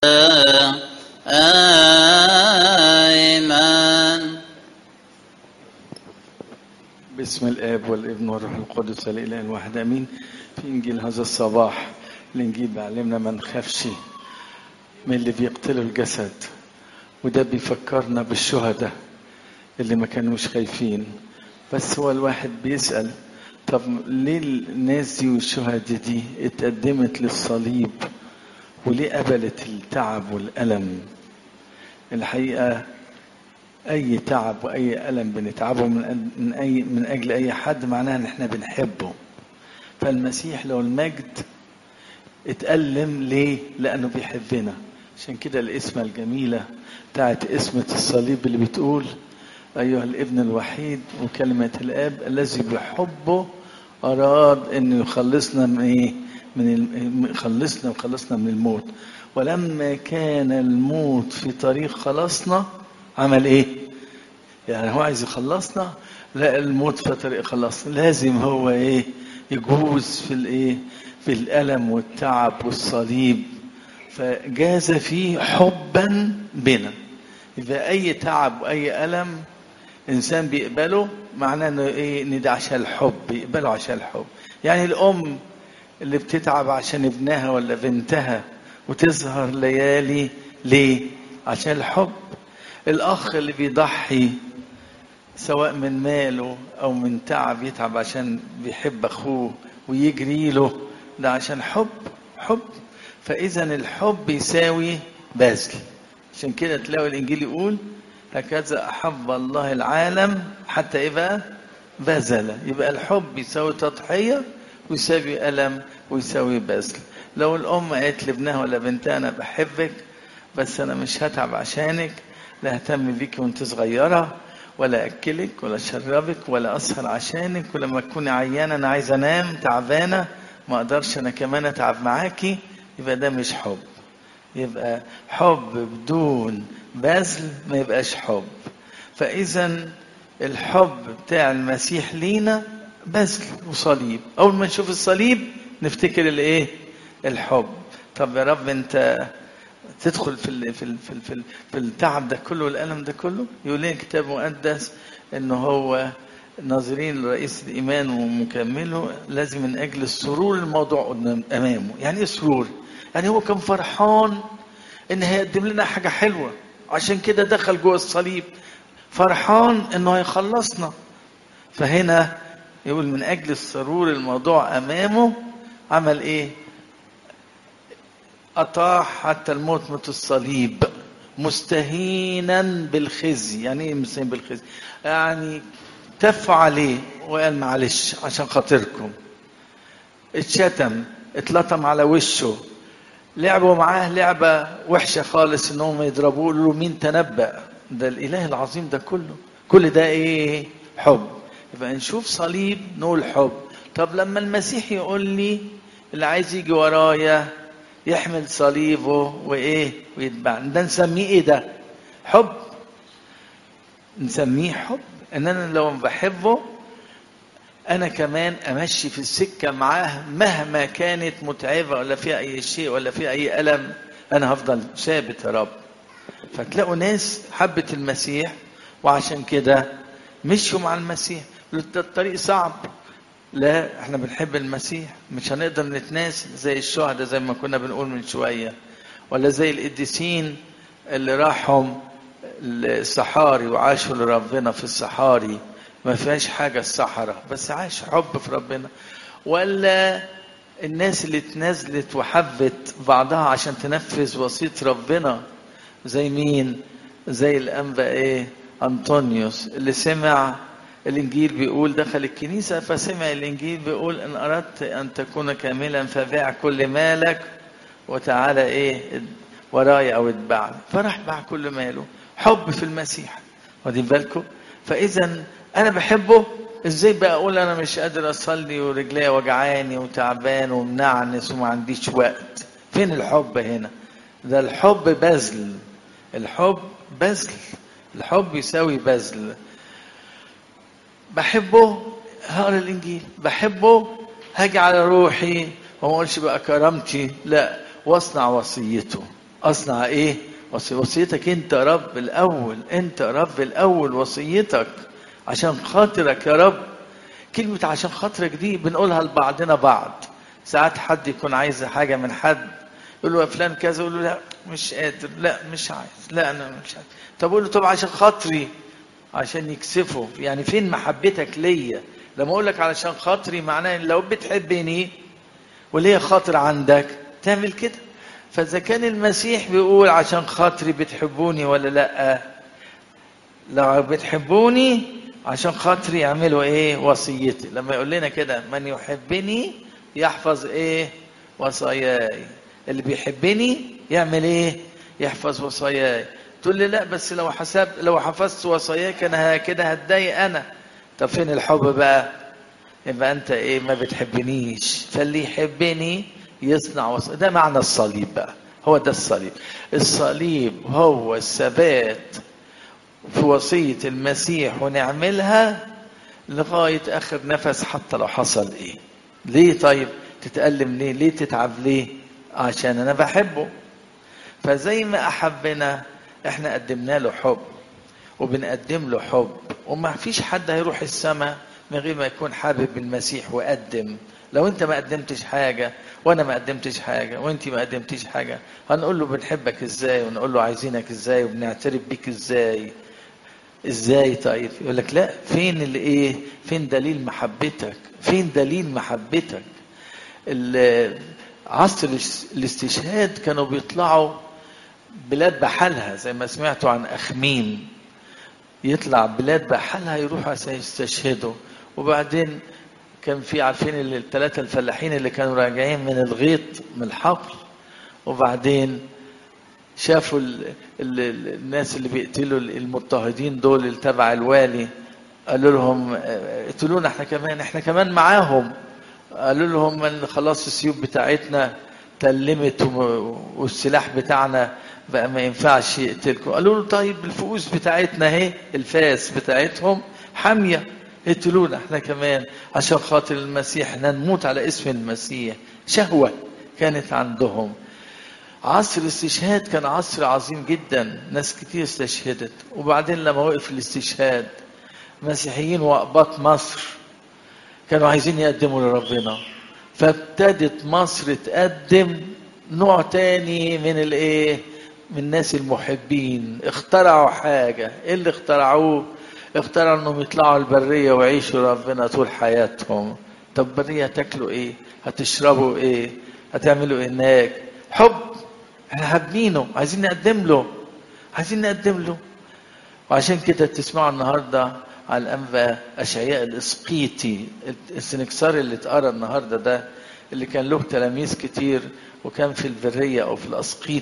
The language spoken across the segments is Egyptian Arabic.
آمين باسم الاب والابن والروح القدس الاله الواحد امين في انجيل هذا الصباح الانجيل بيعلمنا ما نخافش من اللي بيقتلوا الجسد وده بيفكرنا بالشهداء اللي ما كانوش خايفين بس هو الواحد بيسأل طب ليه الناس دي والشهداء دي اتقدمت للصليب وليه قبلت التعب والألم الحقيقة أي تعب وأي ألم بنتعبه من من أي من أجل أي حد معناه إن إحنا بنحبه فالمسيح لو المجد اتألم ليه؟ لأنه بيحبنا عشان كده الاسمة الجميلة بتاعت اسمة الصليب اللي بتقول أيها الابن الوحيد وكلمة الآب الذي بحبه أراد أن يخلصنا من إيه؟ من الم- يخلصنا ويخلصنا من الموت ولما كان الموت في طريق خلاصنا عمل إيه؟ يعني هو عايز يخلصنا لا الموت في طريق خلاصنا لازم هو إيه؟ يجوز في الإيه؟ في الألم والتعب والصليب فجاز فيه حبا بنا إذا أي تعب وأي ألم إنسان بيقبله معناه إنه إيه إن ده عشان الحب بيقبله عشان الحب يعني الأم اللي بتتعب عشان ابنها ولا بنتها وتسهر ليالي ليه؟ عشان الحب الأخ اللي بيضحي سواء من ماله أو من تعب يتعب عشان بيحب أخوه ويجري له ده عشان حب حب فإذا الحب يساوي بذل عشان كده تلاقوا الإنجيل يقول هكذا أحب الله العالم حتى إيه بقى؟ بذل يبقى الحب يساوي تضحية ويساوي ألم ويساوي بذل لو الأم قالت لابنها ولا بنتها أنا بحبك بس أنا مش هتعب عشانك لا اهتم بيك وانت صغيرة ولا أكلك ولا أشربك ولا أسهر عشانك ولما تكوني عيانة أنا عايزة أنام تعبانة ما أقدرش أنا كمان أتعب معاكي يبقى ده مش حب يبقى حب بدون بذل ما يبقاش حب فإذا الحب بتاع المسيح لينا بذل وصليب أول ما نشوف الصليب نفتكر الإيه الحب طب يا رب أنت تدخل في ال في ال في ال في, ال في التعب ده كله والألم ده كله يقول لنا الكتاب المقدس إنه هو ناظرين لرئيس الإيمان ومكمله لازم من أجل السرور الموضوع قدام أمامه يعني إيه سرور؟ يعني هو كان فرحان إن هيقدم لنا حاجة حلوة عشان كده دخل جوه الصليب فرحان إنه هيخلصنا فهنا يقول من أجل السرور الموضوع أمامه عمل إيه؟ أطاع حتى الموت موت الصليب مستهينا بالخزي يعني ايه مستهين بالخزي يعني تف عليه وقال معلش عشان خاطركم اتشتم اتلطم على وشه لعبوا معاه لعبة وحشة خالص انهم يضربوه له مين تنبأ ده الاله العظيم ده كله كل ده ايه حب يبقى نشوف صليب نقول حب طب لما المسيح يقول لي اللي عايز يجي ورايا يحمل صليبه وايه ويتبعني ده نسميه ايه ده حب نسميه حب ان انا لو بحبه انا كمان امشي في السكه معاه مهما كانت متعبه ولا فيها اي شيء ولا فيها اي الم انا هفضل ثابت يا رب فتلاقوا ناس حبت المسيح وعشان كده مشوا مع المسيح ده الطريق صعب لا احنا بنحب المسيح مش هنقدر نتناسى زي الشهداء زي ما كنا بنقول من شويه ولا زي القديسين اللي راحوا الصحاري وعاشوا لربنا في الصحاري ما فيهاش حاجه الصحراء بس عاش حب في ربنا ولا الناس اللي اتنازلت وحبت بعضها عشان تنفذ وصيه ربنا زي مين زي الانبا ايه انطونيوس اللي سمع الانجيل بيقول دخل الكنيسه فسمع الانجيل بيقول ان اردت ان تكون كاملا فبيع كل مالك وتعالى ايه ورايا او اتبعني فراح باع كل ماله حب في المسيح واخدين بالكم فاذا انا بحبه ازاي بقى اقول انا مش قادر اصلي ورجليا وجعاني وتعبان ومنعنس وما عنديش وقت فين الحب هنا ده الحب بذل الحب بذل الحب يساوي بذل بحبه هقرا الانجيل بحبه هاجي على روحي وما اقولش بقى كرامتي لا واصنع وصيته اصنع ايه وصي- وصيتك انت يا رب الاول انت يا رب الاول وصيتك عشان خاطرك يا رب كلمة عشان خاطرك دي بنقولها لبعضنا بعض ساعات حد يكون عايز حاجة من حد يقول له يا فلان كذا يقول له لا مش قادر لا مش عايز لا انا مش عايز طب اقول له طب عشان خاطري عشان يكسفه يعني فين محبتك ليا لما اقول لك علشان خاطري معناه ان لو بتحبني وليه خاطر عندك تعمل كده فاذا كان المسيح بيقول عشان خاطري بتحبوني ولا لا لو بتحبوني عشان خاطري يعملوا ايه وصيتي لما يقول لنا كده من يحبني يحفظ ايه وصاياي اللي بيحبني يعمل ايه يحفظ وصاياي تقول لي لا بس لو حسب لو حفظت وصاياك انا كده هتضايق انا طب فين الحب بقى يبقى انت ايه ما بتحبنيش فاللي يحبني يصنع وصايا ده معنى الصليب بقى هو ده الصليب الصليب هو الثبات في وصية المسيح ونعملها لغاية آخر نفس حتى لو حصل إيه ليه طيب تتألم ليه ليه تتعب ليه عشان أنا بحبه فزي ما أحبنا إحنا قدمنا له حب وبنقدم له حب وما فيش حد هيروح السماء من غير ما يكون حابب المسيح وقدم لو انت ما قدمتش حاجة وانا ما قدمتش حاجة وانت ما قدمتيش حاجة هنقول له بنحبك ازاي ونقول له عايزينك ازاي وبنعترف بيك ازاي ازاي طيب يقول لك لا فين اللي ايه فين دليل محبتك فين دليل محبتك ال- عصر الاس- الاستشهاد كانوا بيطلعوا بلاد بحالها زي ما سمعتوا عن اخميم يطلع بلاد بحالها يروحوا عشان يستشهدوا وبعدين كان في عارفين الثلاثة الفلاحين اللي كانوا راجعين من الغيط من الحقل وبعدين شافوا ال ال ال الناس اللي بيقتلوا المضطهدين دول اللي تبع الوالي قالوا لهم اه، اقتلونا احنا كمان احنا كمان معاهم قالوا لهم من خلاص السيوف بتاعتنا تلمت وم- والسلاح بتاعنا بقى ما ينفعش يقتلكم قالوا له طيب الفؤوس بتاعتنا اهي الفاس بتاعتهم حاميه اقتلونا احنا كمان عشان خاطر المسيح احنا نموت على اسم المسيح شهوه كانت عندهم عصر الاستشهاد كان عصر عظيم جدا ناس كتير استشهدت وبعدين لما وقف الاستشهاد مسيحيين وأقباط مصر كانوا عايزين يقدموا لربنا فابتدت مصر تقدم نوع تاني من الايه من الناس المحبين اخترعوا حاجة ايه اللي اخترعوه اخترعوا انهم يطلعوا البرية ويعيشوا ربنا طول حياتهم طب برية تاكلوا ايه هتشربوا ايه هتعملوا إيه هناك حب احنا حابينه عايزين نقدم له عايزين نقدم له وعشان كده تسمعوا النهارده على الانبا اشعياء الاسقيطي السنكسار اللي اتقرا النهارده ده اللي كان له تلاميذ كتير وكان في البريه او في الاسقيط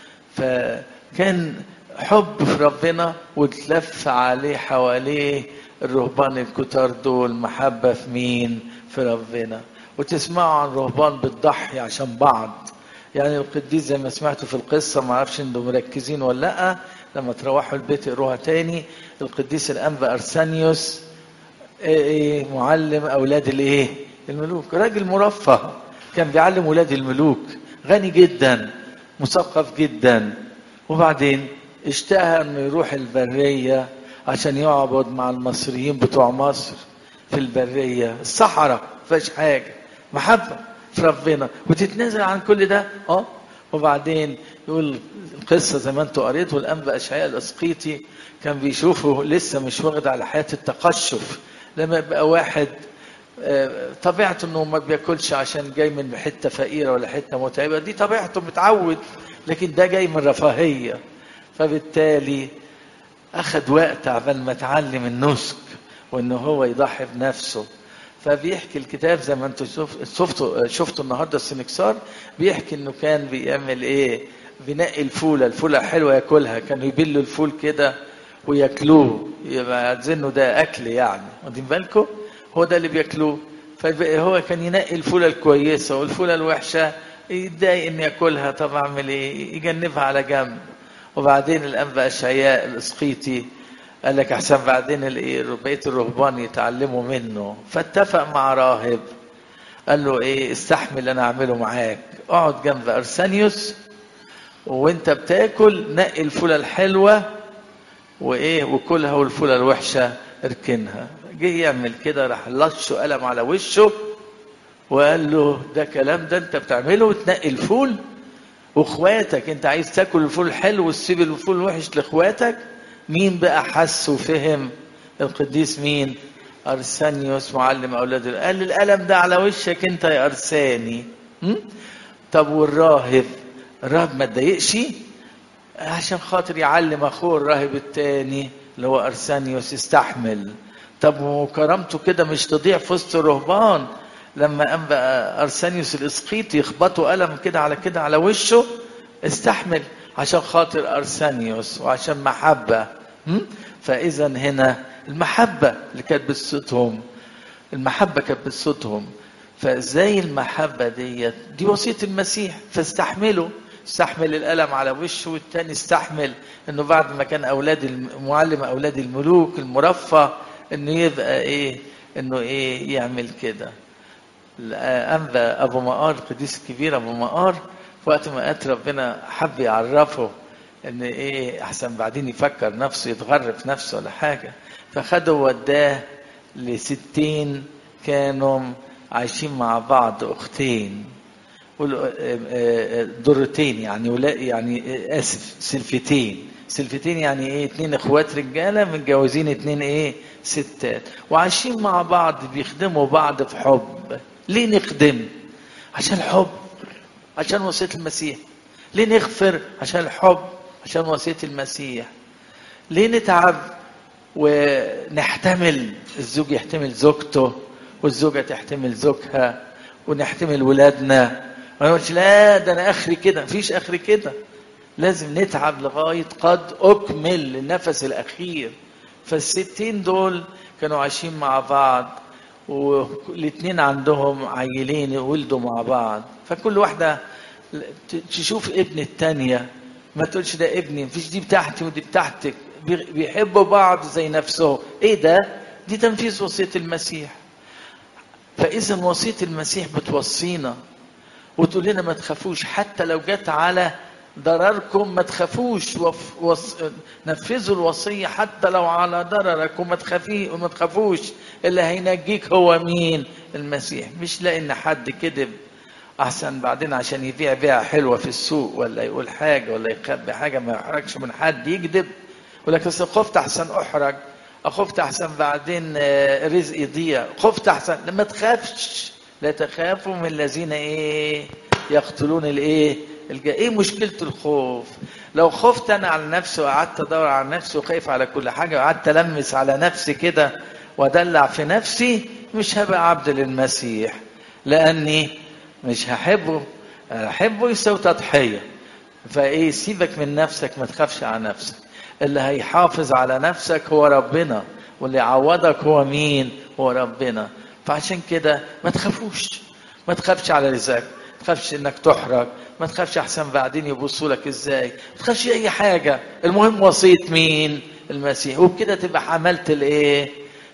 فكان حب في ربنا وتلف عليه حواليه الرهبان الكتار دول محبه في مين في ربنا وتسمعوا عن رهبان بتضحي عشان بعض يعني القديس زي ما سمعتوا في القصه ما اعرفش انتم مركزين ولا لا لما تروحوا البيت اقروها تاني القديس الانبا ارسانيوس إيه معلم اولاد الايه الملوك راجل مرفه كان بيعلم ولاد الملوك غني جدا مثقف جدا وبعدين اشتهى انه يروح البريه عشان يعبد مع المصريين بتوع مصر في البريه الصحراء فيش حاجه محبه في ربنا وتتنازل عن كل ده اه وبعدين يقول القصه زي ما انتوا قريتوا الانبا اشعياء الاسقيطي كان بيشوفه لسه مش واخد على حياه التقشف لما يبقى واحد طبيعته انه ما بياكلش عشان جاي من حته فقيره ولا حته متعبه دي طبيعته متعود لكن ده جاي من رفاهيه فبالتالي اخذ وقت عبال ما اتعلم النسك وان هو يضحي بنفسه فبيحكي الكتاب زي ما انتم شفتوا شفتوا النهارده السنكسار بيحكي انه كان بيعمل ايه بينقي الفوله الفوله حلوه ياكلها كانوا يبلوا الفول كده وياكلوه يبقى عايزينه ده اكل يعني واخدين بالكم هو ده اللي بياكلوه فهو كان ينقي الفوله الكويسه والفوله الوحشه يتضايق ان ياكلها طب اعمل ايه يجنبها على جنب وبعدين الانبا اشعياء الاسقيطي قال لك احسن بعدين بقيه الرهبان يتعلموا منه فاتفق مع راهب قال له ايه استحمل انا اعمله معاك اقعد جنب ارسانيوس وانت بتاكل نقي الفوله الحلوه وايه وكلها والفوله الوحشه اركنها جه يعمل كده راح لطشه قلم على وشه وقال له ده كلام ده انت بتعمله وتنقي الفول واخواتك انت عايز تاكل الفول الحلو وتسيب الفول الوحش لاخواتك مين بقى حس وفهم القديس مين ارسانيوس معلم اولاد ال- قال القلم ده على وشك انت يا ارساني م? طب والراهب الراهب ما اتضايقش عشان خاطر يعلم اخوه الراهب التاني اللي هو ارسانيوس يستحمل طب وكرامته كده مش تضيع في وسط الرهبان لما قام بقى ارسانيوس الاسقيط يخبطوا قلم كده على كده على وشه استحمل عشان خاطر ارسانيوس وعشان محبه م? فاذا هنا المحبه اللي كانت بصوتهم المحبه كانت بصوتهم فازاي المحبه ديت دي وصيه المسيح فاستحملوا استحمل الالم على وشه والتاني استحمل انه بعد ما كان اولاد الم- معلم اولاد الملوك المرفه انه يبقى ايه انه ايه يعمل كده أنبا أبو مقار القديس الكبير أبو مقار في وقت ما قات ربنا حب يعرفه إن إيه أحسن بعدين يفكر نفسه يتغر في نفسه ولا حاجة فخده وداه لستين كانوا عايشين مع بعض أختين قول- آه، آه، ضرتين يعني ولا يعني آه، آسف سلفتين سلفتين يعني ايه اتنين اخوات رجاله متجوزين اتنين ايه ستات وعايشين مع بعض بيخدموا بعض في حب ليه نخدم عشان الحب عشان وصيه المسيح ليه نغفر عشان الحب عشان وصيه المسيح ليه نتعب ونحتمل الزوج يحتمل زوجته والزوجة تحتمل زوجها ونحتمل ولادنا ما نقولش لا ده انا اخري كده مفيش اخري كده لازم نتعب لغاية قد اكمل النفس الاخير فالستين دول كانوا عايشين مع بعض والاتنين عندهم عيلين ولدوا مع بعض فكل واحدة تشوف ابن التانية ما تقولش ده ابني مفيش دي بتاعتي ودي بتاعتك بي- بيحبوا بعض زي نفسهم ايه ده دي تنفيذ وصية المسيح فاذا وصية المسيح بتوصينا وتقول لنا ما تخافوش حتى لو جت على ضرركم ما تخافوش وف... وص... نفذوا الوصية حتى لو على ضررك وما تخافي وما تخافوش اللي هينجيك هو مين المسيح مش لان حد كذب احسن بعدين عشان يبيع بيعه حلوه في السوق ولا يقول حاجه ولا يخبي حاجه ما يحرجش من حد يكذب يقول لك أصل خفت احسن احرج خفت احسن بعدين آه، رزقي يضيع خفت احسن لما تخافش لا تخافوا من الذين ايه يقتلون الايه الج- ايه مشكله الخوف لو خفت انا على نفسي وقعدت ادور على نفسي وخايف على كل حاجه وقعدت المس على نفسي كده وادلع في نفسي مش هبقى عبد للمسيح لاني مش هحبه احبه يساوي تضحيه فايه سيبك من نفسك ما تخافش على نفسك اللي هيحافظ على نفسك هو ربنا واللي يعوضك هو مين هو ربنا فعشان كده ما تخافوش ما تخافش على رزقك ما تخافش انك تحرج ما تخافش احسن بعدين يبصوا لك ازاي ما تخافش اي حاجه المهم وصيه مين المسيح وبكده تبقى حملت الايه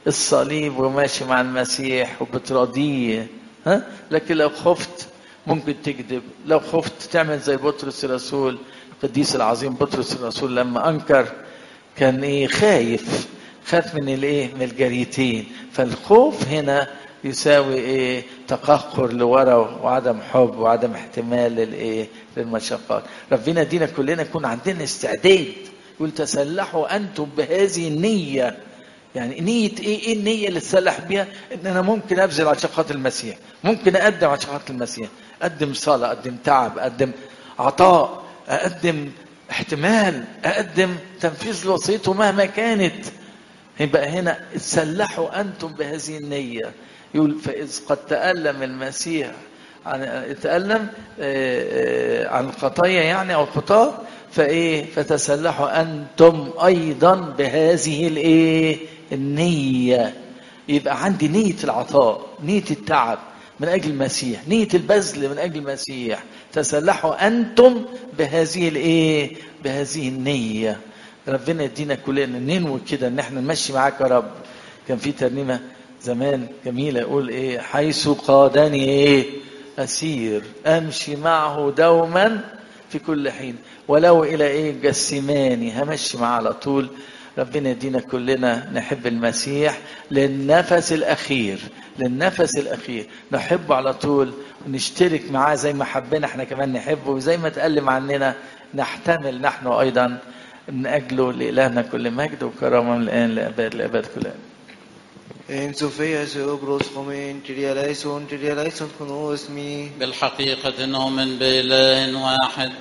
الصليب وماشي مع المسيح وبتراضيه ها لكن لو خفت ممكن تكذب لو خفت تعمل زي بطرس الرسول القديس العظيم بطرس الرسول لما انكر كان ايه خايف خاف من الايه من الجريتين فالخوف هنا يساوي ايه تقهقر لورا وعدم حب وعدم احتمال للايه للمشقات ربنا يدينا كلنا يكون عندنا استعداد يقول تسلحوا انتم بهذه النيه يعني نية ايه ايه النية اللي تسلح بيها ان انا ممكن ابذل عشان خاطر المسيح ممكن اقدم عشان خاطر المسيح اقدم صلاة اقدم تعب اقدم عطاء اقدم احتمال اقدم تنفيذ لوصيته مهما كانت يبقى هنا تسلحوا انتم بهذه النية يقول فاذ قد تألم المسيح عن تألم آه، آه، عن الخطايا يعني او الخطاة فايه فتسلحوا انتم ايضا بهذه الايه النية يبقى عندي نية العطاء نية التعب من اجل المسيح نية البذل من اجل المسيح تسلحوا انتم بهذه الايه بهذه النية ربنا يدينا كلنا ننوي كده ان احنا نمشي معاك يا رب كان في ترنيمه زمان جميله يقول ايه حيث قادني ايه اسير امشي معه دوما في كل حين ولو الى ايه جسماني همشي معاه على طول ربنا يدينا كلنا نحب المسيح للنفس الاخير للنفس الاخير نحبه على طول ونشترك معاه زي ما حبينا احنا كمان نحبه وزي ما تألم عننا نحتمل نحن ايضا من اجله لالهنا كل مجد وكرامه من الان لاباد الاباد كلها En Sofia Seobros Homin, Kyria Leison, Kyria Leison Kono Esmi, بالحقيقة نؤمن بإله واحد